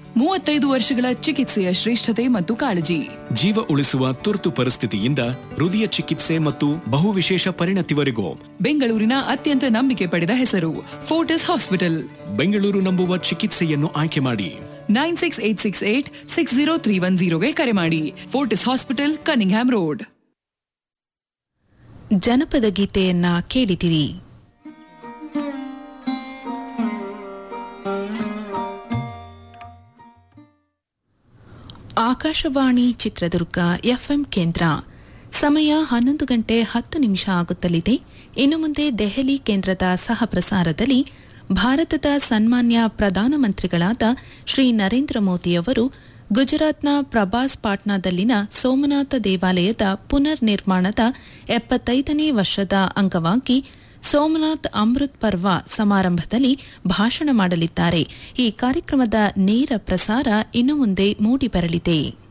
ಮೂವತ್ತೈದು ವರ್ಷಗಳ ಚಿಕಿತ್ಸೆಯ ಶ್ರೇಷ್ಠತೆ ಮತ್ತು ಕಾಳಜಿ ಜೀವ ಉಳಿಸುವ ತುರ್ತು ಪರಿಸ್ಥಿತಿಯಿಂದ ಹೃದಯ ಚಿಕಿತ್ಸೆ ಮತ್ತು ಬಹುವಿಶೇಷ ಪರಿಣತಿವರೆಗೂ ಬೆಂಗಳೂರಿನ ಅತ್ಯಂತ ನಂಬಿಕೆ ಪಡೆದ ಹೆಸರು ಫೋರ್ಟಿಸ್ ಹಾಸ್ಪಿಟಲ್ ಬೆಂಗಳೂರು ನಂಬುವ ಚಿಕಿತ್ಸೆಯನ್ನು ಆಯ್ಕೆ ಮಾಡಿ nine six eight six eight six zero three one ಜೀರೋಗೆ ಕರೆ ಮಾಡಿ ಫೋರ್ಟಿಸ್ ಹಾಸ್ಪಿಟಲ್ ಕನಿಂಗ್ಹ್ಯಾಮ್ ರೋಡ್ ಜನಪದ ಗೀತೆಯನ್ನ ಕೇಳಿದಿರಿ ಆಕಾಶವಾಣಿ ಚಿತ್ರದುರ್ಗ ಎಫ್ಎಂ ಕೇಂದ್ರ ಸಮಯ ಹನ್ನೊಂದು ಗಂಟೆ ಹತ್ತು ನಿಮಿಷ ಆಗುತ್ತಲಿದೆ ಇನ್ನು ಮುಂದೆ ದೆಹಲಿ ಕೇಂದ್ರದ ಸಹ ಪ್ರಸಾರದಲ್ಲಿ ಭಾರತದ ಸನ್ಮಾನ್ಯ ಪ್ರಧಾನಮಂತ್ರಿಗಳಾದ ಶ್ರೀ ನರೇಂದ್ರ ಮೋದಿಯವರು ಗುಜರಾತ್ನ ಪ್ರಭಾಸ್ ಪಾಟ್ನಾದಲ್ಲಿನ ಸೋಮನಾಥ ದೇವಾಲಯದ ಪುನರ್ ನಿರ್ಮಾಣದ ಎಪ್ಪತ್ತೈದನೇ ವರ್ಷದ ಅಂಗವಾಗಿ ಸೋಮನಾಥ್ ಅಮೃತ್ ಪರ್ವ ಸಮಾರಂಭದಲ್ಲಿ ಭಾಷಣ ಮಾಡಲಿದ್ದಾರೆ ಈ ಕಾರ್ಯಕ್ರಮದ ನೇರ ಪ್ರಸಾರ ಇನ್ನು ಮುಂದೆ ಮೂಡಿಬರಲಿದೆ